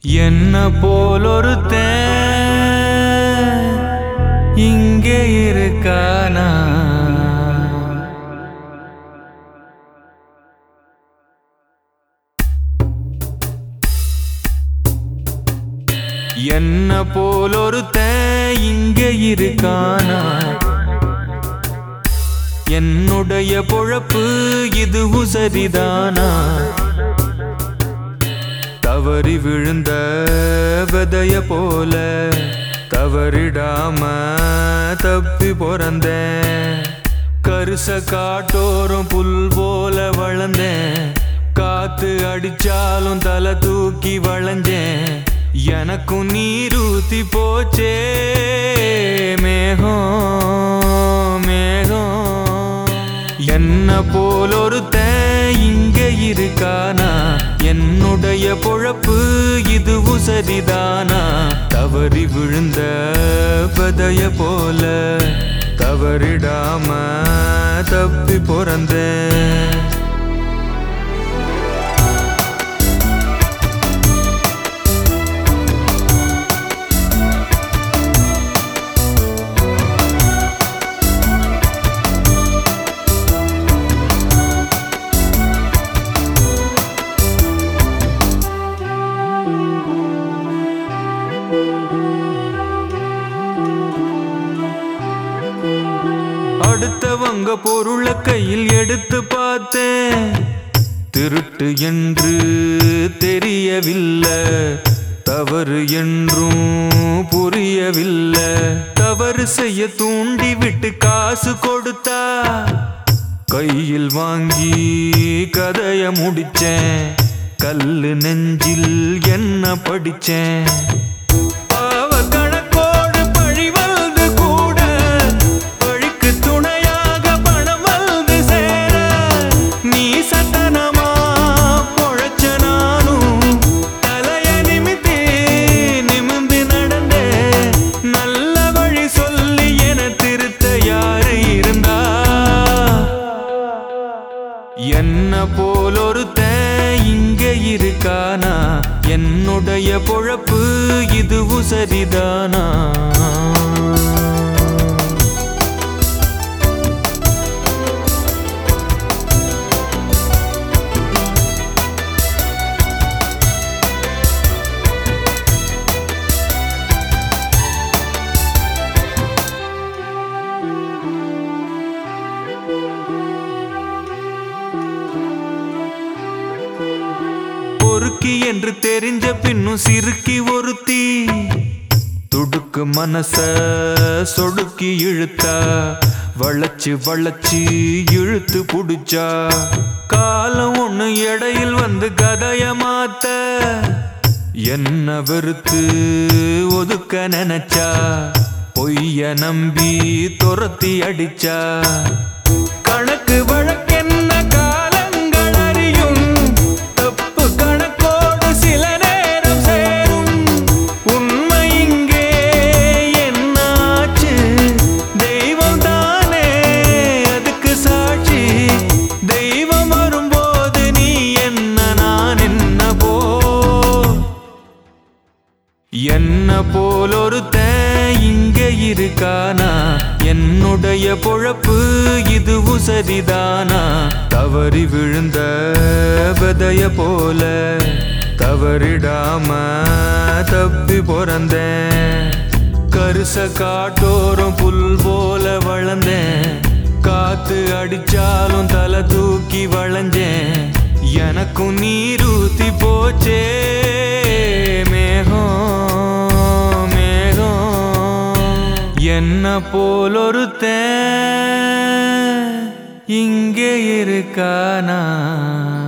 என்ன போலொருத்தன் இங்கே இருக்கானா என்ன போலொருத்தன் இங்கே இருக்கானா என்னுடைய பொழப்பு இது உசரிதானா தவறி விழுந்த விதைய போல தவறிடாம தப்பி பிறந்தேன் கருச காட்டோறும் புல் போல வளர்ந்தேன் காத்து அடிச்சாலும் தலை தூக்கி வளைஞ்சேன் எனக்கும் நீரூத்தி போச்சே மேகம் மேகம் என்ன போல் ஒருத்தன் இங்க இருக்கானா என்னுடைய பொழப்பு இது உசரிதானா தவறி விழுந்த பதைய போல தவறிடாம தப்பி பிறந்தேன் அடுத்தவங்க பொருளை கையில் எடுத்து பார்த்தேன் திருட்டு என்று தெரியவில்லை தவறு என்றும் புரியவில்லை தவறு செய்ய தூண்டி விட்டு காசு கொடுத்தா கையில் வாங்கி கதைய முடிச்சேன் கல்லு நெஞ்சில் என்ன படிச்சேன் பாவ கணக்கோடு பழி வந்து கூட பழிக்கு துணையாக பணம் வந்து சேர நீ சத்தனமா பொழைச்ச நானும் தலைய நிமித்தி நிமிந்து நடந்தே நல்ல வழி சொல்லி என திருத்த யாரு இருந்தா என்ன போல் ஒருத்தன் இங்க இருக்கானா என்னுடைய பொழப்பு இது உசரிதானா பொறுக்கி என்று தெரிஞ்ச பின்னும் சிறுக்கி ஒருத்தி துடுக்கு மனச சொடுக்கி இழுத்தா வளைச்சு வளைச்சு இழுத்து புடிச்சா காலம் ஒண்ணு எடையில் வந்து கதைய மாத்த என்ன வெறுத்து ஒதுக்க நினைச்சா பொய்ய நம்பி துரத்தி அடிச்சா கணக்கு வழக்கென்ன காலங்கள் அறியும் தப்பு கணக்கோடு சில நேரம் சேரும் உண்மை இங்கே என்னாச்சு தெய்வம் தானே அதுக்கு சாட்சி தெய்வம் வரும்போது நீ என்ன நான் என்ன போ என்ன போல் ஒருத்தன் இங்க இருக்கானா என்னுடைய பொழப்பு இது உசரிதானா தவறி விழுந்த விதைய போல தவறிடாம தப்பி பிறந்தேன் கருச காட்டோறும் புல் போல வளர்ந்தேன் காத்து அடிச்சாலும் தலை தூக்கி வளைஞ்சேன் எனக்கும் நீரூத்தி போச்சே மேகம் மேகம் என்ன போல் ஒருத்தன் இங்கே இருக்கானா